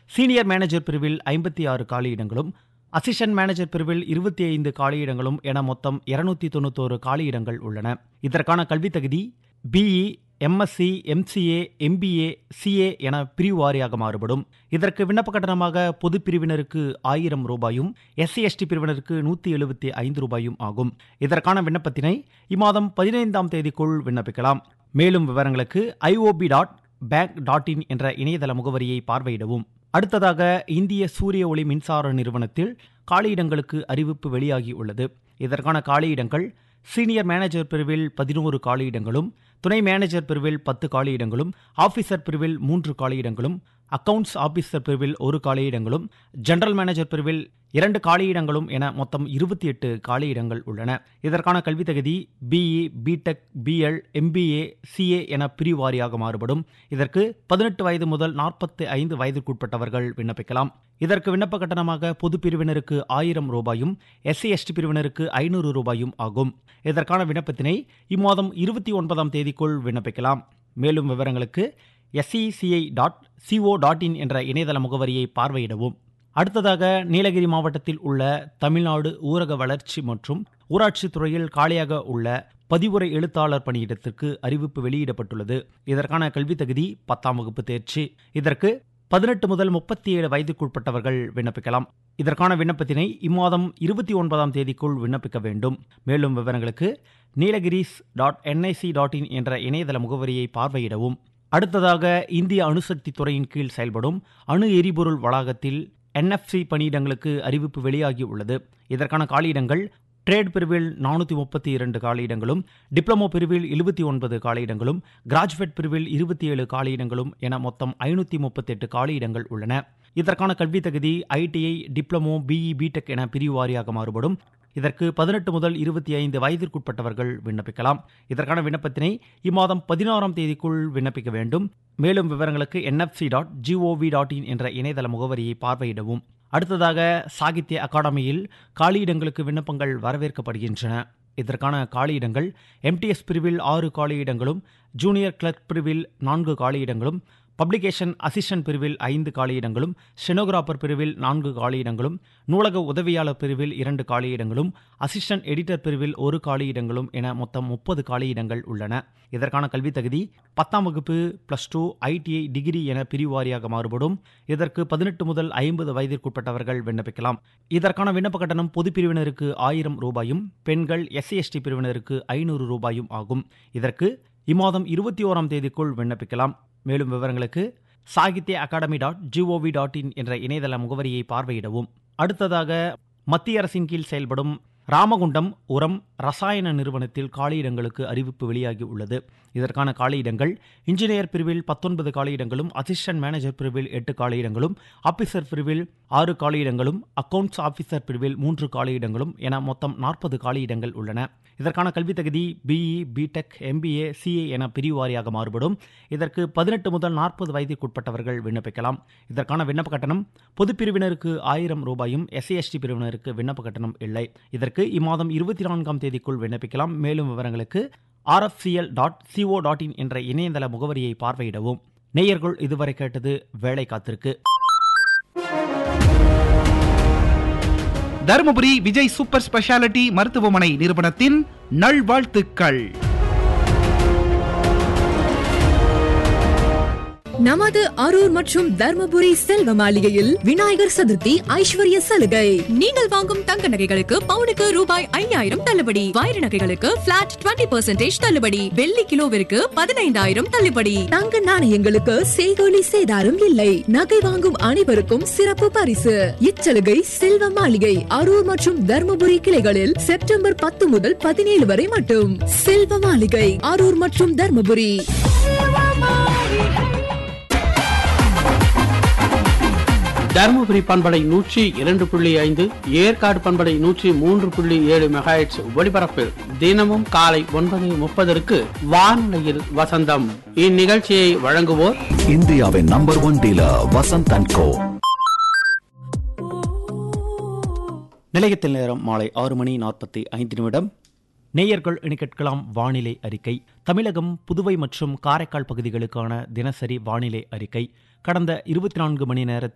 senior manager பிரிவில் ஐம்பத்தி ஆறு காலியிடங்களும் அசிஸ்டன்ட் மேனேஜர் பிரிவில் இருபத்தி ஐந்து காலியிடங்களும் என மொத்தம் இருநூத்தி தொண்ணூத்தோரு காலியிடங்கள் உள்ளன இதற்கான கல்வித் தகுதி BE MSc MCA MBA CA என பிரிவு வாரியாக மாறுபடும் இதற்கு விண்ணப்ப கட்டணமாக பொது பிரிவினருக்கு ஆயிரம் ரூபாயும் எஸ்சி எஸ்டி பிரிவினருக்கு நூற்றி எழுபத்தி ஐந்து ரூபாயும் ஆகும் இதற்கான விண்ணப்பத்தினை இம்மாதம் பதினைந்தாம் தேதிக்குள் விண்ணப்பிக்கலாம் மேலும் விவரங்களுக்கு IOB dot bank dot in என்ற இணையதள முகவரியை பார்வையிடவும் அடுத்ததாக இந்திய சூரிய ஒளி மின்சார நிறுவனத்தில் காலியிடங்களுக்கு அறிவிப்பு வெளியாகி உள்ளது இதற்கான காலியிடங்கள் சீனியர் மேனேஜர் பிரிவில் பதினோரு காலியிடங்களும் துணை மேனேஜர் பிரிவில் பத்து காலியிடங்களும் ஆபீசர் பிரிவில் மூன்று காலியிடங்களும் அக்கவுண்ட்ஸ் ஆபீசர் பிரிவில் ஒரு காலியிடங்களும் ஜெனரல் மேனேஜர் பிரிவில் இரண்டு காலியிடங்களும் என மொத்தம் இருபத்தி எட்டு காலியிடங்கள் உள்ளன இதற்கான கல்வித் தகுதி BE BTech BL MBA CA என பிரிவு வாரியாக மாறுபடும் இதற்கு பதினெட்டு வயது முதல் நாற்பத்தி ஐந்து வயதிற்குட்பட்டவர்கள் விண்ணப்பிக்கலாம் இதற்கு விண்ணப்ப கட்டணமாக பொது பிரிவினருக்கு ஆயிரம் ரூபாயும் எஸ்சி எஸ்டி பிரிவினருக்கு ஐநூறு ரூபாயும் ஆகும் இதற்கான விண்ணப்பத்தினை இம்மாதம் இருபத்தி ஒன்பதாம் தேதிக்குள் விண்ணப்பிக்கலாம் மேலும் விவரங்களுக்கு SECI dot CO dot in என்ற இணையதள முகவரியை பார்வையிடவும் அடுத்ததாக நீலகிரி மாவட்டத்தில் உள்ள தமிழ்நாடு ஊரக வளர்ச்சி மற்றும் ஊராட்சித் துறையில் காலியாக உள்ள பதிவுரை எழுத்தாளர் பணியிடத்திற்கு அறிவிப்பு வெளியிடப்பட்டுள்ளது இதற்கான கல்வித் தகுதி பத்தாம் வகுப்பு தேர்ச்சி இதற்கு பதினெட்டு முதல் முப்பத்தி ஏழு வயதுக்குட்பட்டவர்கள் விண்ணப்பிக்கலாம் இதற்கான விண்ணப்பத்தினை இம்மாதம் இருபத்தி ஒன்பதாம் தேதிக்குள் விண்ணப்பிக்க வேண்டும் மேலும் விவரங்களுக்கு Nilgiris dot NIC dot in என்ற இணையதள முகவரியை பார்வையிடவும் அடுத்ததாக இந்திய அணுசக்தி துறையின் கீழ் செயல்படும் அணு எரிபொருள் வளாகத்தில் என்எஃப்சி பணியிடங்களுக்கு அறிவிப்பு வெளியாகி உள்ளது இதற்கான காலியிடங்கள் ட்ரேட் பிரிவில் நானூற்றி முப்பத்தி இரண்டு காலியிடங்களும் டிப்ளமோ பிரிவில் எழுபத்தி ஒன்பது காலியிடங்களும் கிராஜுவேட் பிரிவில் இருபத்தி ஏழு காலியிடங்களும் என மொத்தம் ஐநூற்றி முப்பத்தெட்டு காலியிடங்கள் உள்ளன இதற்கான கல்வித் தகுதி ஐடிஐ டிப்ளமோ பிஇ பிடெக் என பிரிவு வாரியாக மாறுபடும் இதற்கு பதினெட்டு முதல் இருபத்தி ஐந்து வயதிற்குட்பட்டவர்கள் விண்ணப்பிக்கலாம் இதற்கான விண்ணப்பத்தினை இம்மாதம் பதினாறாம் தேதிக்குள் விண்ணப்பிக்க வேண்டும் மேலும் விவரங்களுக்கு NFC dot GOV dot in என்ற இணையதள முகவரியை பார்வையிடவும் அடுத்ததாக சாகித்ய அகாடமியில் காலியிடங்களுக்கு விண்ணப்பங்கள் வரவேற்கப்படுகின்றன இதற்கான காலியிடங்கள் எம்டிஎஸ் பிரிவில் ஆறு காலியிடங்களும் ஜூனியர் கிளர்க் பிரிவில் நான்கு காலியிடங்களும் பப்ளிகேஷன் அசிஸ்டன்ட் பிரிவில் ஐந்து காலியிடங்களும் ஸ்டெனோகிராஃபர் பிரிவில் நான்கு காலியிடங்களும் நூலக உதவியாளர் பிரிவில் இரண்டு காலியிடங்களும் அசிஸ்டன்ட் எடிட்டர் பிரிவில் ஒரு காலியிடங்களும் என மொத்தம் முப்பது காலியிடங்கள் உள்ளன இதற்கான கல்வித் தகுதி பத்தாம் வகுப்பு பிளஸ் டூ ஐடிஐ டிகிரி என பிரிவு வாரியாக மாறுபடும் இதற்கு பதினெட்டு முதல் ஐம்பது வயதிற்குட்பட்டவர்கள் விண்ணப்பிக்கலாம் இதற்கான விண்ணப்ப கட்டணம் பொது பிரிவினருக்கு ஆயிரம் ரூபாயும் பெண்கள் எஸ்சி எஸ்டி பிரிவினருக்கு ஐநூறு ரூபாயும் ஆகும் இதற்கு இம்மாதம் இருபத்தி ஓராம் தேதிக்குள் விண்ணப்பிக்கலாம் மேலும் விவரங்களுக்கு Sahitya Akademi dot GOV dot in என்ற இணையதள முகவரியை பார்வையிடவும் அடுத்ததாக மத்திய அரசின் கீழ் செயல்படும் ராமகுண்டம் உரம் ரசாயன நிறுவனத்தில் காலியிடங்களுக்கு அறிவிப்பு வெளியாகி உள்ளது இதற்கான காலியிடங்கள் இன்ஜினியர் பிரிவில் பத்தொன்பது காலியிடங்களும் அசிஸ்டன்ட் மேனேஜர் பிரிவில் எட்டு காலியிடங்களும் ஆபீசர் பிரிவில் ஆறு காலியிடங்களும் அக்கவுண்ட்ஸ் ஆபீசர் பிரிவில் மூன்று காலியிடங்களும் என மொத்தம் நாற்பது காலியிடங்கள் உள்ளன இதற்கான கல்வித் தகுதி பிஇ பிடெக் எம்பிஏ சிஏ என பிரிவு வாரியாக மாறுபடும் இதற்கு பதினெட்டு முதல் நாற்பது வயதிற்குட்பட்டவர்கள் விண்ணப்பிக்கலாம் இதற்கான விண்ணப்ப கட்டணம் பொது பிரிவினருக்கு ஆயிரம் ரூபாயும் எஸ்சி எஸ்டி பிரிவினருக்கு விண்ணப்ப கட்டணம் இல்லை இதற்கு இம்மாதம் இருபத்தி நான்காம் தேதிக்குள் விண்ணப்பிக்கலாம் மேலும் விவரங்களுக்கு RFCL dot CO dot in என்ற இணையதள முகவரியை பார்வையிடவும் நேயர்கள் இதுவரை கேட்டது வேலை காத்திருக்கு தருமபுரி விஜய் சூப்பர் ஸ்பெஷாலிட்டி மருத்துவமனை நிறுவனத்தின் நல்வாழ்த்துக்கள் நமது அரூர் மற்றும் தர்மபுரி செல்வ மாளிகையில் விநாயகர் சதுர்த்தி ஐஸ்வர்ய சலுகை நீங்கள் வாங்கும் தங்க நகைகளுக்கு பவுனுக்கு ரூபாய் ஐயாயிரம் தள்ளுபடி வைர நகைகளுக்கு பிளாட் டுவெண்ட்டி பெர்சென்டேஜ் தள்ளுபடி வெள்ளி கிலோவிற்கு பதினைந்தாயிரம் தள்ளுபடி தங்க நாணயங்களுக்கு செய்கோலி சேதாரம் இல்லை நகை வாங்கும் அனைவருக்கும் சிறப்பு பரிசு இச்சலுகை செல்வ மாளிகை அரூர் மற்றும் தர்மபுரி கிளைகளில் செப்டம்பர் பத்து முதல் பதினேழு வரை மட்டும் செல்வ மாளிகை அரூர் மற்றும் தர்மபுரி தருமபுரி பண்பலை நூற்றி இரண்டு புள்ளி ஐந்து ஏற்காடு பண்பலை நூற்றி மூன்று புள்ளி ஏழு மெகாஹெட்ஸ் ஒலிபரப்பில் தினமும் காலை ஒன்பது முப்பதற்கு வானொலியில் வசந்தம் இந்நிகழ்ச்சியை வழங்குவோர் இந்தியாவின் number one dealer Vasanth and Co நிலையத்தில் நேரம் மாலை ஆறு மணி நாற்பத்தி ஐந்து நிமிடம் நேயர்கள் இனி கேட்கலாம் வானிலை அறிக்கை தமிழகம் புதுவை மற்றும் காரைக்கால் பகுதிகளுக்கான தினசரி வானிலை அறிக்கை கடந்த இருபத்தி நான்கு மணி நேரத்தில்